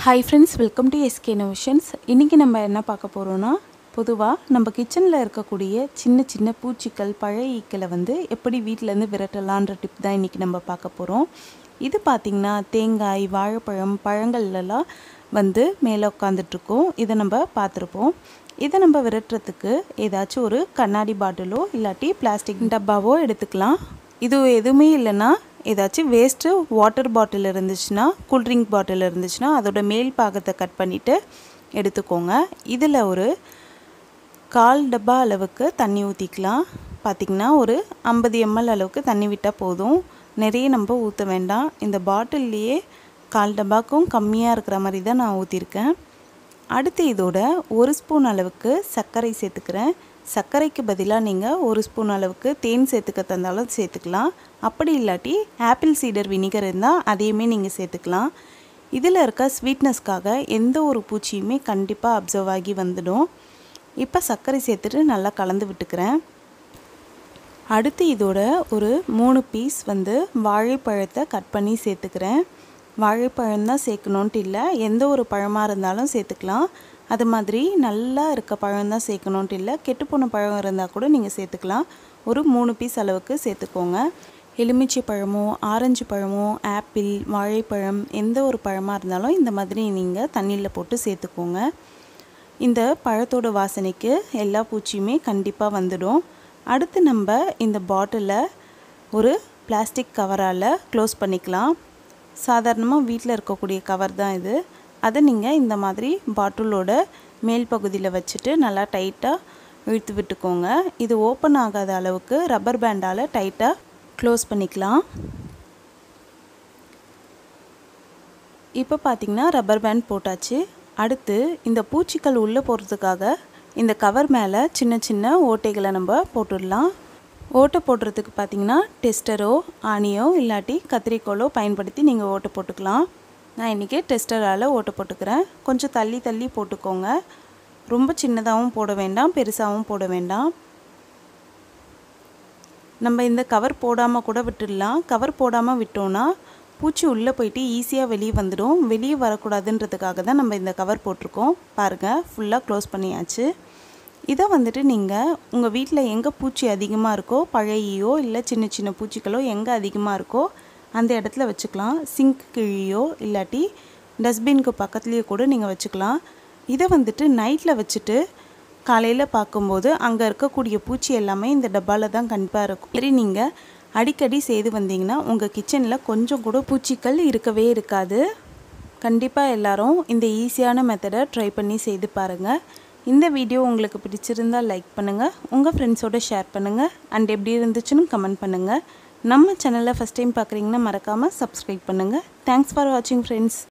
hi friends welcome to SK Notions இன்றைக்கி நம்ம என்ன பார்க்க போகிறோன்னா பொதுவாக நம்ம கிச்சனில் இருக்கக்கூடிய சின்ன சின்ன பூச்சிக்கள் பழைய ஈக்களை வந்து எப்படி வீட்டிலேருந்து விரட்டலான்ற டிப் தான் இன்றைக்கி நம்ம பார்க்க போகிறோம் இது பார்த்திங்கன்னா தேங்காய் வாழைப்பழம் பழங்கள்லாம் வந்து மேலே உட்காந்துட்ருக்கோம் இதை நம்ம பார்த்துருப்போம் இதை நம்ம விரட்டுறதுக்கு ஏதாச்சும் ஒரு கண்ணாடி பாட்டிலோ இல்லாட்டி பிளாஸ்டிக் டப்பாவோ எடுத்துக்கலாம் இது எதுவுமே இல்லைன்னா ஏதாச்சும் வேஸ்ட்டு வாட்டர் பாட்டில் இருந்துச்சுன்னா கூல்ட்ரிங்க் பாட்டில் இருந்துச்சுன்னா அதோட மேல் பாகத்தை கட் பண்ணிவிட்டு எடுத்துக்கோங்க இதில் ஒரு கால் டப்பா அளவுக்கு தண்ணி ஊற்றிக்கலாம் பார்த்திங்கன்னா ஒரு ஐம்பது எம்எல் அளவுக்கு தண்ணி விட்டால் போதும் நிறைய நம்ம ஊற்ற வேண்டாம் இந்த பாட்டில்லையே கால் டப்பாக்கும் கம்மியாக இருக்கிற மாதிரி தான் நான் ஊற்றிருக்கேன் அடுத்து இதோட ஒரு ஸ்பூன் அளவுக்கு சர்க்கரை சேர்த்துக்கிறேன் சர்க்கரைக்கு பதிலாக நீங்கள் ஒரு ஸ்பூன் அளவுக்கு தேன் சேர்த்துக்க தந்தாலும் சேர்த்துக்கலாம் அப்படி இல்லாட்டி ஆப்பிள் சீடர் வினிகர் இருந்தால் அதையுமே நீங்கள் சேர்த்துக்கலாம் இதில் இருக்க ஸ்வீட்னஸ்க்காக எந்த ஒரு பூச்சியுமே கண்டிப்பாக அப்சர்வ் ஆகி வந்துடும் இப்போ சர்க்கரை சேர்த்துட்டு நல்லா கலந்து விட்டுக்கிறேன் அடுத்து இதோட ஒரு மூணு பீஸ் வந்து வாழைப்பழத்தை கட் பண்ணி சேர்த்துக்கிறேன் வாழைப்பழம் தான் சேர்க்கணுன்ட்டு இல்லை எந்த ஒரு பழமாக இருந்தாலும் சேர்த்துக்கலாம் அது மாதிரி நல்லா இருக்க பழம் தான் சேர்க்கணுன்ட்டு இல்லை கெட்டுப்போன பழம் இருந்தால் கூட நீங்கள் சேர்த்துக்கலாம் ஒரு மூணு பீஸ் அளவுக்கு சேர்த்துக்கோங்க எலுமிச்சை பழமோ ஆரஞ்சு பழமோ ஆப்பிள் வாழைப்பழம் எந்த ஒரு பழமாக இருந்தாலும் இந்த மாதிரி நீங்கள் தண்ணியில் போட்டு சேர்த்துக்கோங்க இந்த பழத்தோட வாசனைக்கு எல்லா பூச்சியுமே கண்டிப்பாக வந்துடும் அடுத்து நம்ம இந்த பாட்டிலை ஒரு பிளாஸ்டிக் கவரால் க்ளோஸ் பண்ணிக்கலாம் சாதாரணமாக வீட்டில் இருக்கக்கூடிய கவர் தான் இது அதை நீங்கள் இந்த மாதிரி பாட்டிலோட மேல் பகுதியில் வச்சுட்டு நல்லா டைட்டாக இழுத்து விட்டுக்கோங்க இது ஓப்பன் ஆகாத அளவுக்கு ரப்பர் பேண்டால் டைட்டாக க்ளோஸ் பண்ணிக்கலாம் இப்போ பார்த்திங்கன்னா ரப்பர் பேண்ட் போட்டாச்சு அடுத்து இந்த பூச்சிகள் உள்ளே போகிறதுக்காக இந்த கவர் மேலே சின்ன சின்ன ஓட்டைகளை நம்ம போட்டுடலாம் ஓட்டை போடுறதுக்கு பார்த்திங்கன்னா டெஸ்டரோ ஆணியோ இல்லாட்டி கத்திரிக்கோலோ பயன்படுத்தி நீங்கள் ஓட்டை போட்டுக்கலாம் நான் இன்றைக்கி டெஸ்டரால் ஓட்டை போட்டுக்கிறேன் கொஞ்சம் தள்ளி தள்ளி போட்டுக்கோங்க ரொம்ப சின்னதாகவும் போட வேண்டாம் பெருசாகவும் போட வேண்டாம் நம்ம இந்த கவர் போடாமல் கூட விட்டுடலாம் கவர் போடாமல் விட்டோன்னா பூச்சி உள்ளே போயிட்டு ஈஸியாக வெளியே வந்துடும் வெளியே வரக்கூடாதுன்றதுக்காக தான் நம்ம இந்த கவர் போட்டிருக்கோம் பாருங்கள் ஃபுல்லாக க்ளோஸ் பண்ணியாச்சு இதை வந்துட்டு நீங்கள் உங்கள் வீட்டில் எங்கே பூச்சி அதிகமாக இருக்கோ பழையோ இல்லை சின்ன சின்ன பூச்சிகளோ எங்கே அதிகமாக இருக்கோ அந்த இடத்துல வச்சுக்கலாம் சிங்க் கீழேயோ இல்லாட்டி டஸ்ட்பின்க்கு பக்கத்துலேயே கூட நீங்கள் வச்சுக்கலாம் இதை வந்துட்டு நைட்டில் வச்சுட்டு காலையில் பார்க்கும்போது அங்கே இருக்கக்கூடிய பூச்சி எல்லாமே இந்த டப்பாவில் தான் கண்டிப்பாக இருக்கும் சரி நீங்கள் அடிக்கடி செய்து வந்தீங்கன்னா உங்கள் கிச்சனில் கொஞ்சம் கூட பூச்சிகள் இருக்கவே இருக்காது கண்டிப்பாக எல்லாரும் இந்த ஈஸியான மெத்தடை ட்ரை பண்ணி செய்து பாருங்கள் இந்த வீடியோ உங்களுக்கு பிடிச்சிருந்தால் லைக் பண்ணுங்கள் உங்கள் ஃப்ரெண்ட்ஸோடு ஷேர் பண்ணுங்கள் அண்ட் எப்படி இருந்துச்சுன்னு கமெண்ட் பண்ணுங்கள் நம்ம சேனலை ஃபஸ்ட் டைம் பார்க்குறீங்கன்னா மறக்காமல் சப்ஸ்கிரைப் பண்ணுங்கள் தேங்க்ஸ் ஃபார் வாட்சிங் ஃப்ரெண்ட்ஸ்